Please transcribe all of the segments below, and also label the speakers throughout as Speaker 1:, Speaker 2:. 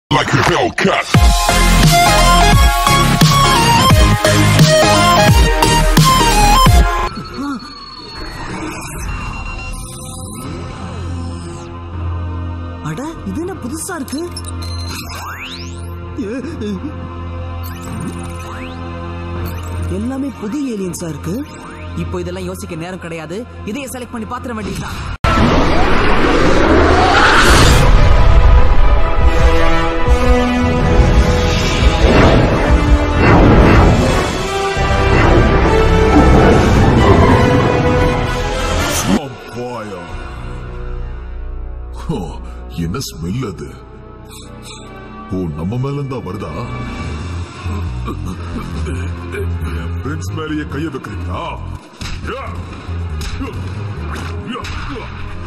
Speaker 1: like a Hellcat.
Speaker 2: அட இது என்ன புதுசா இருக்கு எல்லாமே புது ஏலியன்ஸா இருக்கு
Speaker 3: இப்போ இதெல்லாம் யோசிக்க நேரம் கிடையாது இதையே செலக்ட் பண்ணி பாத்திர வேண்டியதுதான்
Speaker 1: Vampire. ஹோ, என்ன ஸ்மெல் அது ஓ நம்ம மேல இருந்தா வருதா பிரின்ஸ் மேலேயே கைய வைக்கிறீங்களா yeah! Yeah! Yeah! Yeah!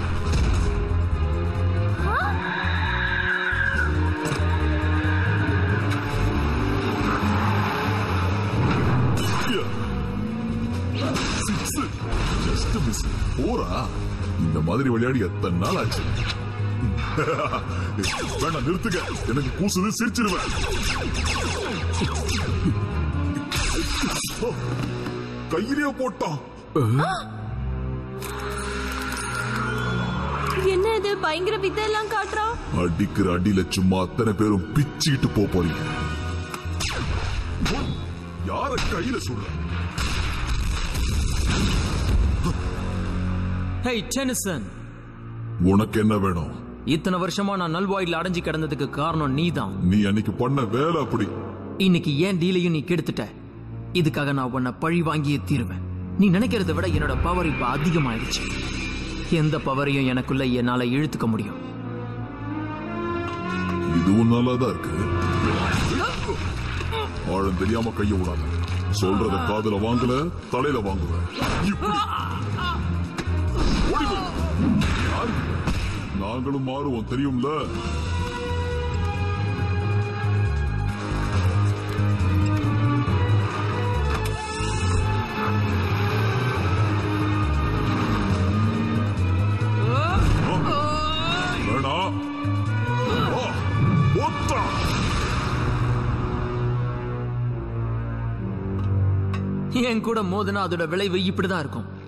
Speaker 1: Yeah! Six just miss போரா இந்த மாதிரி விளையாடி எத்தனை நாள் ஆச்சு வேணாம் நிறுத்துங்க எனக்கு கூசுது சிரிச்சிருவேன் ஓ, கையிலேயே போட்டான்
Speaker 4: என்ன இது பயங்கர வித்தை எல்லாம் காட்டுறான்
Speaker 1: அடிக்கிற அடியில சும்மா அத்தனை பேரும் பிச்சுக்கிட்டு போக போறீங்க யார கையில சுடுற
Speaker 3: ஹேய் டெனிசன்
Speaker 1: உனக்கு என்ன வேணும்
Speaker 3: இத்தனை வருஷமா நான் நல்வாயில அடைஞ்சு கிடந்ததுக்கு காரணம் நீதான்
Speaker 1: நீ அன்னைக்கு பண்ண வேலை அப்படி
Speaker 3: இன்னைக்கு ஏன் டீலையும் நீ கெடுத்துட்ட இதுக்காக நான் உன்னை பழி வாங்கியே தீருவேன் நீ நினைக்கிறத விட என்னோட பவர் இப்ப அதிகமாயிடுச்சு எந்த பவரையும் எனக்குள்ள என்னால இழுத்துக்க முடியும்
Speaker 1: இதுவும் நல்லாதான் இருக்கு ஆழம் தெரியாம கைய விடாத சொல்றத காதுல வாங்கல தலையில வாங்குவேன் இப்படி. ஓடி போய். யாரு? நாங்களும் மாறுவோம் தெரியும்ல வேணாம் ஆ, ஒத்தா
Speaker 3: என் கூட மோதுனா அதோட விளைவு இப்படிதான் இருக்கும்